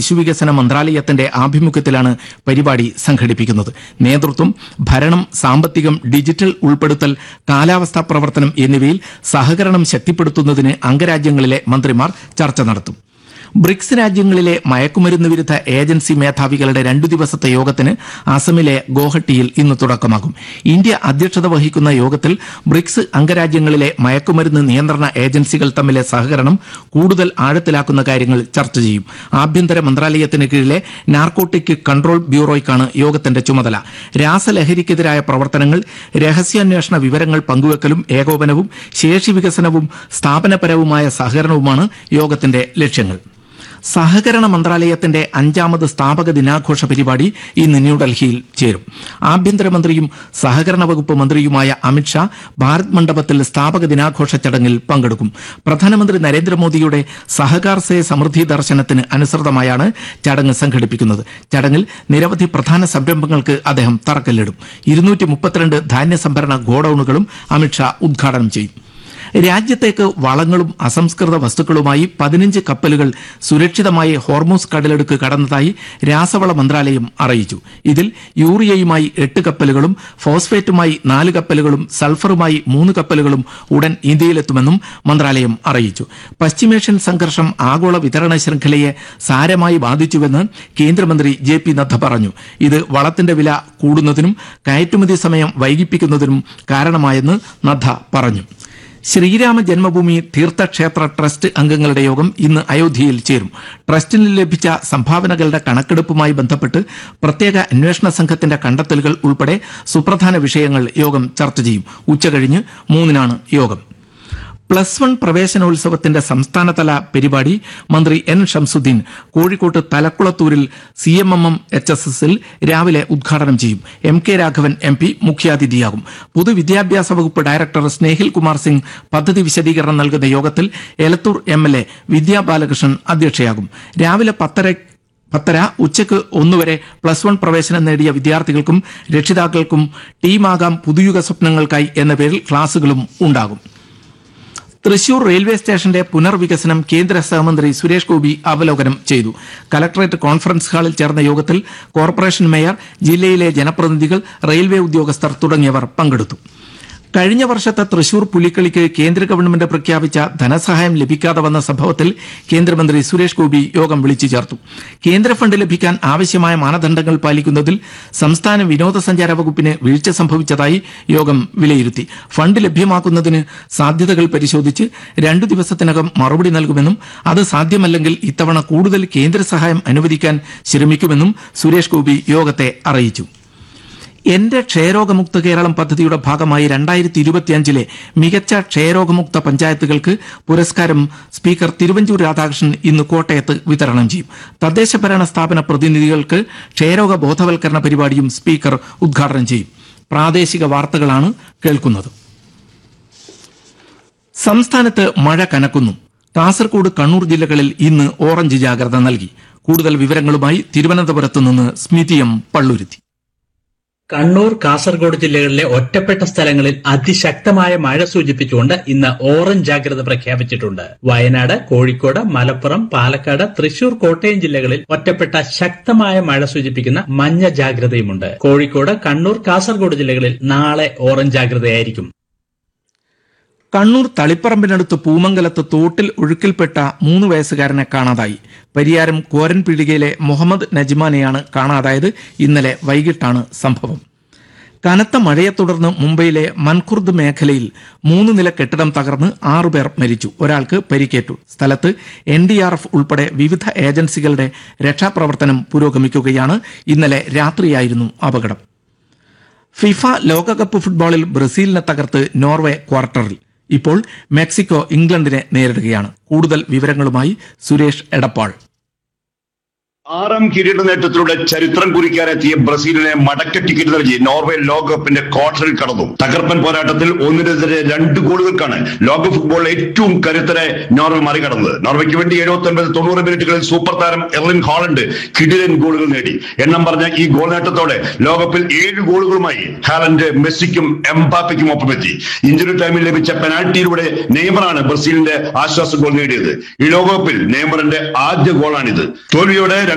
ശിശുവികസന മന്ത്രാലയത്തിന്റെ ആഭിമുഖ്യത്തിലാണ് പരിപാടി സംഘടിപ്പിക്കുന്നത് നേതൃത്വം ഭരണം സാമ്പത്തികം ഡിജിറ്റൽ ഉൾപ്പെടുത്തൽ കാലാവസ്ഥാ പ്രവർത്തനം എന്നിവയിൽ സഹകരണം ശക്തിപ്പെടുത്തുന്നതിന് അംഗരാജ്യങ്ങളിലെ മന്ത്രിമാർ ചർച്ച നടത്തും ബ്രിക്സ് രാജ്യങ്ങളിലെ മയക്കുമരുന്ന് വിരുദ്ധ ഏജൻസി മേധാവികളുടെ രണ്ടു ദിവസത്തെ യോഗത്തിന് അസമിലെ ഗോഹട്ടിയിൽ ഇന്ന് തുടക്കമാകും ഇന്ത്യ അധ്യക്ഷത വഹിക്കുന്ന യോഗത്തിൽ ബ്രിക്സ് അംഗരാജ്യങ്ങളിലെ മയക്കുമരുന്ന് നിയന്ത്രണ ഏജൻസികൾ തമ്മിലെ സഹകരണം കൂടുതൽ ആഴത്തിലാക്കുന്ന കാര്യങ്ങൾ ചർച്ച ചെയ്യും ആഭ്യന്തര മന്ത്രാലയത്തിന് കീഴിലെ നാർക്കോട്ടിക് കൺട്രോൾ ബ്യൂറോയ്ക്കാണ് യോഗത്തിന്റെ ചുമതല രാസലഹരിക്കെതിരായ പ്രവർത്തനങ്ങൾ രഹസ്യാന്വേഷണ വിവരങ്ങൾ പങ്കുവെക്കലും ഏകോപനവും ശേഷി വികസനവും സ്ഥാപനപരവുമായ സഹകരണവുമാണ് യോഗത്തിന്റെ ലക്ഷ്യങ്ങൾ സഹകരണ മന്ത്രാലയത്തിന്റെ അഞ്ചാമത് സ്ഥാപക ദിനാഘോഷ പരിപാടി ഇന്ന് ന്യൂഡൽഹിയിൽ ചേരും ആഭ്യന്തരമന്ത്രിയും സഹകരണ വകുപ്പ് മന്ത്രിയുമായ അമിത്ഷാ ഭാരത് മണ്ഡപത്തിൽ സ്ഥാപക ദിനാഘോഷ ചടങ്ങിൽ പങ്കെടുക്കും പ്രധാനമന്ത്രി നരേന്ദ്രമോദിയുടെ സഹകാർ സേ സമൃദ്ധി ദർശനത്തിന് അനുസൃതമായാണ് ചടങ്ങ് സംഘടിപ്പിക്കുന്നത് ചടങ്ങിൽ നിരവധി പ്രധാന സംരംഭങ്ങൾക്ക് അദ്ദേഹം തറക്കല്ലിടും ഇരുന്നൂറ്റി മുപ്പത്തിരണ്ട് ധാന്യ സംഭരണ ഗോഡൌണുകളും അമിത്ഷാ ഉദ്ഘാടനം ചെയ്യും രാജ്യത്തേക്ക് വളങ്ങളും അസംസ്കൃത വസ്തുക്കളുമായി പതിനഞ്ച് കപ്പലുകൾ സുരക്ഷിതമായി ഹോർമൂസ് കടലെടുക്ക് കടന്നതായി രാസവള മന്ത്രാലയം അറിയിച്ചു ഇതിൽ യൂറിയയുമായി എട്ട് കപ്പലുകളും ഫോസ്ഫേറ്റുമായി നാല് കപ്പലുകളും സൾഫറുമായി മൂന്ന് കപ്പലുകളും ഉടൻ ഇന്ത്യയിലെത്തുമെന്നും മന്ത്രാലയം അറിയിച്ചു പശ്ചിമേഷ്യൻ സംഘർഷം ആഗോള വിതരണ ശൃംഖലയെ സാരമായി ബാധിച്ചുവെന്ന് കേന്ദ്രമന്ത്രി ജെ പി നദ്ദ പറഞ്ഞു ഇത് വളത്തിന്റെ വില കൂടുന്നതിനും കയറ്റുമതി സമയം വൈകിപ്പിക്കുന്നതിനും കാരണമായെന്ന് നദ്ദ പറഞ്ഞു ശ്രീരാമ ജന്മഭൂമി തീർത്ഥക്ഷേത്ര ട്രസ്റ്റ് അംഗങ്ങളുടെ യോഗം ഇന്ന് അയോധ്യയിൽ ചേരും ട്രസ്റ്റിന് ലഭിച്ച സംഭാവനകളുടെ കണക്കെടുപ്പുമായി ബന്ധപ്പെട്ട് പ്രത്യേക അന്വേഷണ സംഘത്തിന്റെ കണ്ടെത്തലുകൾ ഉൾപ്പെടെ സുപ്രധാന വിഷയങ്ങൾ യോഗം ചർച്ച ചെയ്യും ഉച്ചകഴിഞ്ഞ് മൂന്നിനാണ് യോഗം പ്ലസ് വൺ പ്രവേശനോത്സവത്തിന്റെ സംസ്ഥാനതല പരിപാടി മന്ത്രി എൻ ഷംസുദ്ദീൻ കോഴിക്കോട്ട് തലക്കുളത്തൂരിൽ C M M M H S എസിൽ രാവിലെ ഉദ്ഘാടനം ചെയ്യും M K Raghavan M P മുഖ്യാതിഥിയാകും പൊതുവിദ്യാഭ്യാസ വകുപ്പ് ഡയറക്ടർ സ്നേഹിൽ കുമാർ സിംഗ് പദ്ധതി വിശദീകരണം നൽകുന്ന യോഗത്തിൽ Elathur M L A Vidya Balakrishnan അധ്യക്ഷയാകും രാവിലെ പത്തര പത്തര ഉച്ചയ്ക്ക് ഒന്നുവരെ പ്ലസ് വൺ പ്രവേശനം നേടിയ വിദ്യാർത്ഥികൾക്കും രക്ഷിതാക്കൾക്കും ടീമാകാം പുതുയുഗ സ്വപ്നങ്ങൾക്കായി എന്ന പേരിൽ ക്ലാസുകളും ഉണ്ടാകും തൃശൂർ റെയിൽവേ സ്റ്റേഷന്റെ പുനർവികസനം കേന്ദ്ര സഹമന്ത്രി സുരേഷ് ഗോപി അവലോകനം ചെയ്തു കലക്ടറേറ്റ് കോൺഫറൻസ് ഹാളിൽ ചേർന്ന യോഗത്തിൽ കോർപ്പറേഷൻ മേയർ ജില്ലയിലെ ജനപ്രതിനിധികൾ റെയിൽവേ ഉദ്യോഗസ്ഥർ തുടങ്ങിയവർ പങ്കെടുത്തു കഴിഞ്ഞ വർഷത്തെ തൃശൂർ പുലിക്കളിക്ക് കേന്ദ്ര ഗവൺമെന്റ് പ്രഖ്യാപിച്ച ധനസഹായം ലഭിക്കാതെ വന്ന സംഭവത്തിൽ കേന്ദ്രമന്ത്രി സുരേഷ് ഗോപി യോഗം വിളിച്ചു ചേർത്തു കേന്ദ്ര ഫണ്ട് ലഭിക്കാൻ ആവശ്യമായ മാനദണ്ഡങ്ങൾ പാലിക്കുന്നതിൽ സംസ്ഥാന വിനോദസഞ്ചാര വകുപ്പിന് വീഴ്ച സംഭവിച്ചതായി യോഗം വിലയിരുത്തി ഫണ്ട് ലഭ്യമാക്കുന്നതിന് സാധ്യതകൾ പരിശോധിച്ച് രണ്ടു ദിവസത്തിനകം മറുപടി നൽകുമെന്നും അത് സാധ്യമല്ലെങ്കിൽ ഇത്തവണ കൂടുതൽ കേന്ദ്ര സഹായം അനുവദിക്കാൻ ശ്രമിക്കുമെന്നും സുരേഷ് ഗോപി യോഗത്തെ അറിയിച്ചു എന്റെ ക്ഷയരോഗമുക്ത കേരളം പദ്ധതിയുടെ ഭാഗമായി രണ്ടായിരത്തി ഇരുപത്തിയഞ്ചിലെ മികച്ച ക്ഷയരോഗമുക്ത പഞ്ചായത്തുകൾക്ക് പുരസ്കാരം സ്പീക്കർ തിരുവഞ്ചൂർ രാധാകൃഷ്ണൻ ഇന്ന് കോട്ടയത്ത് വിതരണം ചെയ്യും തദ്ദേശ ഭരണ സ്ഥാപന പ്രതിനിധികൾക്ക് ക്ഷയരോഗ ബോധവൽക്കരണ പരിപാടിയും സ്പീക്കർ ഉദ്ഘാടനം ചെയ്യും പ്രാദേശിക വാർത്തകളാണ് കേൾക്കുന്നത് സംസ്ഥാനത്ത് മഴ കനക്കുന്നു കാസർഗോഡ് കണ്ണൂർ ജില്ലകളിൽ ഇന്ന് ഓറഞ്ച് ജാഗ്രത നൽകി കൂടുതൽ വിവരങ്ങളുമായി തിരുവനന്തപുരത്ത് നിന്ന് സ്മിതി എം പള്ളുരുത്തി കണ്ണൂർ കാസർഗോഡ് ജില്ലകളിലെ ഒറ്റപ്പെട്ട സ്ഥലങ്ങളിൽ അതിശക്തമായ മഴ സൂചിപ്പിച്ചുകൊണ്ട് ഇന്ന് ഓറഞ്ച് ജാഗ്രത പ്രഖ്യാപിച്ചിട്ടുണ്ട് വയനാട് കോഴിക്കോട് മലപ്പുറം പാലക്കാട് തൃശൂർ കോട്ടയം ജില്ലകളിൽ ഒറ്റപ്പെട്ട ശക്തമായ മഴ സൂചിപ്പിക്കുന്ന മഞ്ഞ ജാഗ്രതയുമുണ്ട് കോഴിക്കോട് കണ്ണൂർ കാസർഗോഡ് ജില്ലകളിൽ നാളെ ഓറഞ്ച് ജാഗ്രതയായിരിക്കും കണ്ണൂർ തളിപ്പറമ്പിനടുത്ത് പൂമംഗലത്ത് തോട്ടിൽ ഒഴുക്കിൽപ്പെട്ട മൂന്ന് വയസ്സുകാരനെ കാണാതായി പരിയാരം കോരൻ പീടികയിലെ മുഹമ്മദ് നജ്മാനെയാണ് കാണാതായത് ഇന്നലെ വൈകിട്ടാണ് സംഭവം കനത്ത മഴയെ തുടർന്ന് മുംബൈയിലെ മൻഖുർദ് മേഖലയിൽ മൂന്ന് നില കെട്ടിടം തകർന്ന് ആറുപേർ മരിച്ചു ഒരാൾക്ക് പരിക്കേറ്റു സ്ഥലത്ത് എൻ ഡി ആർ എഫ് ഉൾപ്പെടെ വിവിധ ഏജൻസികളുടെ രക്ഷാപ്രവർത്തനം പുരോഗമിക്കുകയാണ് ഇന്നലെ രാത്രിയായിരുന്നു അപകടം ഫിഫ ലോകകപ്പ് ഫുട്ബോളിൽ ബ്രസീലിനെ തകർത്ത് നോർവേ ക്വാർട്ടറിൽ ഇപ്പോൾ മെക്സിക്കോ ഇംഗ്ലണ്ടിനെ നേരിടുകയാണ് കൂടുതൽ വിവരങ്ങളുമായി സുരേഷ് എടപ്പാൾ ആറാം കിരീട നേട്ടത്തിലൂടെ ചരിത്രം കുറിക്കാനെത്തിയ ബ്രസീലിനെ മടക്ക ടിക്കറ്റ് നൽകി നോർവേ ലോകകപ്പിന്റെ ക്വാർട്ടറിൽ കടന്നു തകർപ്പൻ പോരാട്ടത്തിൽ ഒന്നിനെതിരെ രണ്ട് ഗോളുകൾക്കാണ് ലോക ഫുട്ബോൾ ഏറ്റവും കരുത്തരെ നോർവേ മറികടന്നത് നോർവേക്ക് വേണ്ടി എഴുപത്തി ഒൻപത് തൊണ്ണൂറ് മിനിറ്റുകളിൽ സൂപ്പർ താരം എർലിൻ ഹാളണ്ട് കിടിലൻ ഗോളുകൾ നേടി എണ്ണം പറഞ്ഞ ഈ ഗോൾ നേട്ടത്തോടെ ലോകകപ്പിൽ ഏഴ് ഗോളുകളുമായി ഹാലൻഡ് മെസ്സിക്കും എംബാപ്പയ്ക്കും ഒപ്പമെത്തി ഇഞ്ചുറി ടൈമിൽ ലഭിച്ച പെനാൽറ്റിയിലൂടെ നെയ്മറാണ് ബ്രസീലിന്റെ ആശ്വാസ ഗോൾ നേടിയത് ഈ ലോകകപ്പിൽ നെയ്മറിന്റെ ആദ്യ ഗോളാണിത് തോൽവിയോടെ